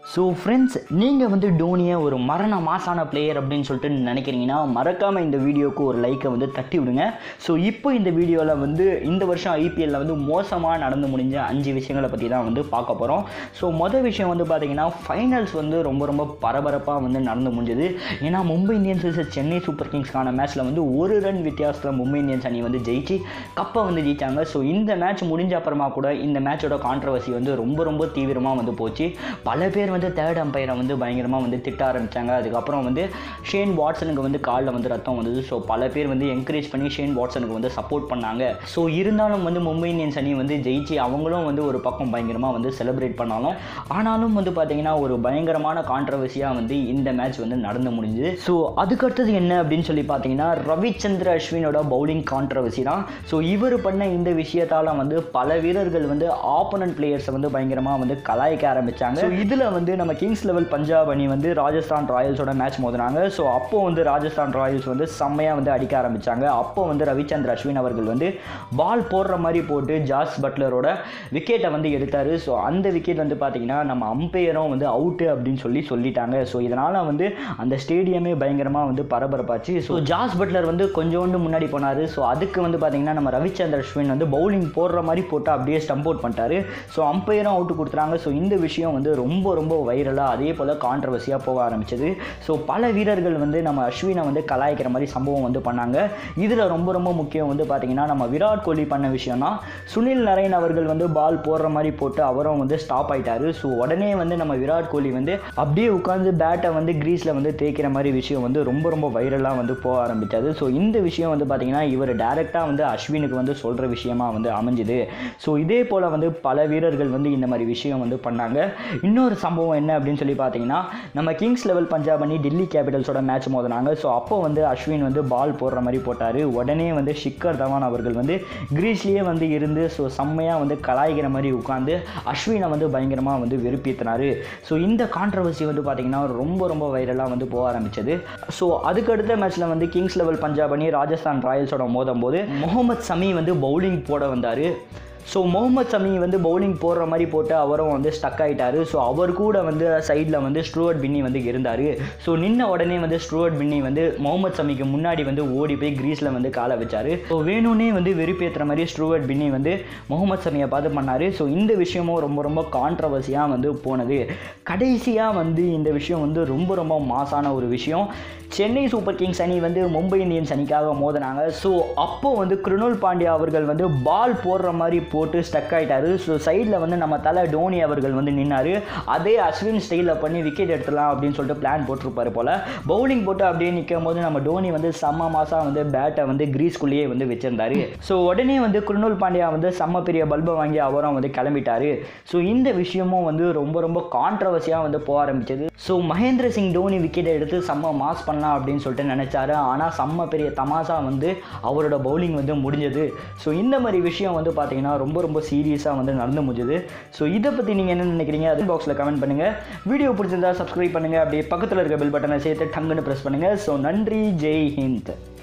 so friends நீங்கள் வந்து டோனியை ஒரு மரண மாசான பிளேயர் அப்படின்னு சொல்லிட்டு நினைக்கிறீங்கன்னா மறக்காமல் இந்த வீடியோக்கு ஒரு லைக்கை வந்து தட்டி விடுங்க ஸோ இப்போ இந்த வீடியோவில் வந்து இந்த வருஷம் ஐபிஎல்லில் வந்து மோசமாக நடந்து முடிஞ்ச அஞ்சு விஷயங்களை பற்றி தான் வந்து பார்க்க போகிறோம் ஸோ மொதல் விஷயம் வந்து பார்த்தீங்கன்னா ஃபைனல்ஸ் வந்து ரொம்ப ரொம்ப பரபரப்பாக வந்து நடந்து முடிஞ்சது ஏன்னா Mumbai Indians vs Chennai super கிங்ஸ்க்கான மேட்ச்சில் வந்து ஒரு ரன் வித்தியாசத்தில் மும்பை இந்தியன்ஸ் அணி வந்து ஜெயிச்சு கப்பை வந்து ஜெயிச்சாங்க ஸோ இந்த மேட்ச் முடிஞ்ச அப்புறமா கூட இந்த மேட்சோட கான்ட்ரவர்சி வந்து ரொம்ப ரொம்ப தீவிரமாக வந்து போச்சு பல பேர் வந்து தேர்ட் அம்பையரை வந்து பயங்கரமாக வந்து திட்ட ஆரம்பித்தாங்க அதுக்கப்புறம் வந்து ஷேன் வாட்சனுக்கு வந்து காலில் வந்து ரத்தம் வந்தது ஸோ பல பேர் வந்து என்கரேஜ் பண்ணி ஷேன் வாட்சனுக்கு வந்து சப்போர்ட் பண்ணாங்க ஸோ இருந்தாலும் வந்து மும்பை இந்தியன்ஸ் அணி வந்து ஜெயிச்சு அவங்களும் வந்து ஒரு பக்கம் பயங்கரமாக வந்து செலிப்ரேட் பண்ணாலும் ஆனாலும் வந்து பார்த்தீங்கன்னா ஒரு பயங்கரமான கான்ட்ரவர்சியாக வந்து இந்த மேட்ச் வந்து நடந்து முடிஞ்சுது ஸோ அதுக்கடுத்தது என்ன அப்படின்னு சொல்லி பார்த்தீங்கன்னா ரவிச்சந்திர அஸ்வினோட பவுலிங் கான்ட்ரவர்சி தான் ஸோ இவர் பண்ண இந்த விஷயத்தால் வந்து பல வீரர்கள் வந்து ஆப்போனன்ட் பிளேயர்ஸை வந்து பயங்கரமாக வந்து கலாய்க்க ஆரம்பித்தாங்க ஸோ இதில் வந்து நம்ம கிங்ஸ் லெவல் பஞ்சாப் அணி வந்து ராஜஸ்தான் ராயல்ஸோட மேட்ச் மோதினாங்க ஸோ அப்போ வந்து ராஜஸ்தான் ராயல்ஸ் வந்து செம்மையாக வந்து அடிக்க ஆரம்பித்தாங்க அப்போ வந்து ரவிச்சந்திர அஸ்வின் அவர்கள் வந்து பால் போடுற மாதிரி போட்டு ஜாஸ் பட்லரோட விக்கெட்டை வந்து எடுத்தார் ஸோ அந்த விக்கெட் வந்து பார்த்தீங்கன்னா நம்ம அம்பையரும் வந்து அவுட்டு அப்படின்னு சொல்லி சொல்லிட்டாங்க ஸோ இதனால் வந்து அந்த ஸ்டேடியமே பயங்கரமாக வந்து பரபரப்பாச்சு ஸோ ஜாஸ் பட்லர் வந்து கொஞ்சோண்டு முன்னாடி போனார் ஸோ அதுக்கு வந்து பார்த்தீங்கன்னா நம்ம ரவிச்சந்திர அஸ்வின் வந்து பவுலிங் போடுற மாதிரி போட்டு அப்படியே ஸ்டம்ப் அவுட் பண்ணிட்டாரு ஸோ அம்பையரும் அவுட் கொடுத்துறாங்க ஸோ இந்த விஷயம் வந்து ரொம்ப ரொம்ப வைரலாக அதே போல் கான்ட்ரவர்சியாக போக ஆரம்பிச்சது ஸோ பல வீரர்கள் வந்து நம்ம அஸ்வினை வந்து கலாய்க்கிற மாதிரி சம்பவம் வந்து பண்ணாங்க இதில் ரொம்ப ரொம்ப முக்கியம் வந்து பார்த்தீங்கன்னா நம்ம விராட் கோலி பண்ண விஷயம்னா சுனில் நரேன் அவர்கள் வந்து பால் போடுற மாதிரி போட்டு அவரும் வந்து ஸ்டாப் ஆயிட்டாரு ஸோ உடனே வந்து நம்ம விராட் கோலி வந்து அப்படியே உட்காந்து பேட்டை வந்து கிரீஸில் வந்து தேய்க்கிற மாதிரி விஷயம் வந்து ரொம்ப ரொம்ப வைரலாக வந்து போக ஆரம்பிச்சது ஸோ இந்த விஷயம் வந்து பார்த்தீங்கன்னா இவர் டேரெக்டாக வந்து அஸ்வினுக்கு வந்து சொல்கிற விஷயமா வந்து அமைஞ்சுது ஸோ இதே போல் வந்து பல வீரர்கள் வந்து இந்த மாதிரி விஷயம் வந்து பண்ணாங்க இன்னொரு சம்பவம் என்ன அப்படின்னு சொல்லி பார்த்தீங்கன்னா நம்ம கிங்ஸ் லெவல் பஞ்சாப் அணி டெல்லி கேபிட்டல்ஸோட மேட்ச் மோதினாங்க ஸோ அப்போ வந்து அஸ்வின் வந்து பால் போடுற மாதிரி போட்டார் உடனே வந்து ஷிக்கர் தவான் அவர்கள் வந்து கிரீஸ்லேயே வந்து இருந்து ஸோ செம்மையாக வந்து கலாய்க்கிற மாதிரி உட்காந்து அஸ்வினை வந்து பயங்கரமாக வந்து வெறுப்பேற்றினார் ஸோ இந்த கான்ட்ரவர்சி வந்து பார்த்திங்கன்னா ரொம்ப ரொம்ப வைரலாக வந்து போக ஆரம்பிச்சது ஸோ அதுக்கடுத்த மேட்ச்சில் வந்து கிங்ஸ் லெவல் பஞ்சாப் அணி ராஜஸ்தான் ராயல்ஸோட மோதும் போது முகமது சமி வந்து பவுலிங் போட வந்தார் ஸோ முகமது சமி வந்து பவுலிங் போடுற மாதிரி போட்டு அவரும் வந்து ஸ்டக் ஆகிட்டார் ஸோ அவர் கூட வந்து சைடில் வந்து ஸ்ட்ரூவர்ட் பின்னி வந்து இருந்தார் ஸோ நின்ன உடனே வந்து ஸ்ட்ரூவர்ட் பின்னி வந்து முகமது சமிக்கு முன்னாடி வந்து ஓடி போய் கிரீஸில் வந்து காலை வச்சார் ஸோ வேணும்னே வந்து வெறுப்பேற்றுற மாதிரி ஸ்ட்ரூவர்ட் பின்னி வந்து முகமது சமியை பார்த்து பண்ணார் ஸோ இந்த விஷயமும் ரொம்ப ரொம்ப கான்ட்ரவர்சியாக வந்து போனது கடைசியாக வந்து இந்த விஷயம் வந்து ரொம்ப ரொம்ப மாசான ஒரு விஷயம் சென்னை சூப்பர் கிங்ஸ் அணி வந்து மும்பை இந்தியன்ஸ் அணிக்காக மோதினாங்க ஸோ அப்போ வந்து கிருணால் பாண்டியா அவர்கள் வந்து பால் போடுற மாதிரி போட்டு ஸ்டக் ஆகிட்டாரு ஸோ சைடில் வந்து நம்ம தலை டோனி அவர்கள் வந்து நின்னார் அதே அஸ்வின் ஸ்டைலில் பண்ணி விக்கெட் எடுத்துடலாம் அப்படின்னு சொல்லிட்டு பிளான் போட்டிருப்பாரு போல் பவுலிங் போட்டு அப்படியே நிற்கும் போது நம்ம டோனி வந்து செம்ம மாதம் வந்து பேட்டை வந்து கிரீஸ்குள்ளேயே வந்து வச்சிருந்தாரு ஸோ உடனே வந்து கிருணால் பாண்டியா வந்து செம்ம பெரிய பல்பை வாங்கி அவரும் வந்து கிளம்பிட்டாரு ஸோ இந்த விஷயமும் வந்து ரொம்ப ரொம்ப கான்ட்ரவர்சியாக வந்து போக ஆரம்பிச்சது ஸோ மகேந்திர சிங் டோனி விக்கெட்டை எடுத்து செம்ம மாஸ் பண்ணலாம் அப்படின்னு சொல்லிட்டு நினச்சாரு ஆனால் செம்ம பெரிய தமாசா வந்து அவரோட பவுலிங் வந்து முடிஞ்சது ஸோ இந்த மாதிரி விஷயம் வந்து பார்த்தீங்கன்னா ரொம்ப ரொம்ப சீரியஸாக வந்து நடந்து முடிஞ்சது ஸோ இதை பற்றி நீங்கள் என்ன நினைக்கிறீங்க அது பாக்ஸில் கமெண்ட் பண்ணுங்கள் வீடியோ பிடிச்சிருந்தா சப்ஸ்கிரைப் பண்ணுங்கள் அப்படியே பக்கத்தில் இருக்க பெல் பட்டனை சேர்த்து டங்குன்னு ப்ரெஸ் பண்ணுங்கள் ஸோ நன்றி ஜெய் ஹிந்த்